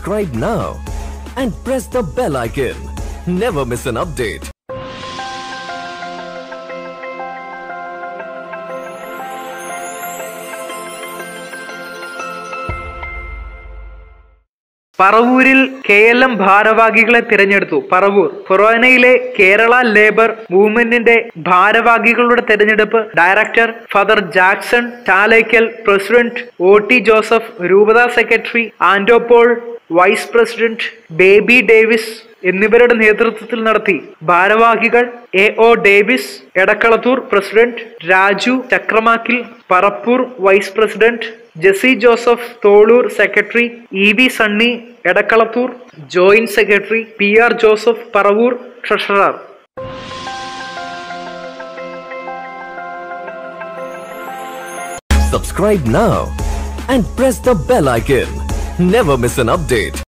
Subscribe now and press the bell icon. Never miss an update. പറവൂരിൽ K L M ഭാരവാഹികളെ തിരഞ്ഞെടുത്തു പറവൂർ ഫൊറോനയിലെ Kerala labour മൂവ്മെന്റിന്റെ ഭാരവാഹികളുടെ തെരഞ്ഞെടുപ്പ് director father Jackson Chalakkal president O T Joseph രൂപതാ secretary Anto Paul vice president Baby Davis എന്നിവരുടെ നേതൃത്വത്തിൽ നടത്തി ഭാരവാഹികൾ A O Davis Edakkalathur president Raju Chakramakkil Parappur vice president Jessy Joseph Tholur secretary E V Sunny Edakkalathur joint secretary P R Joseph Paravur treasurer Subscribe now and press the bell icon. Never miss an update.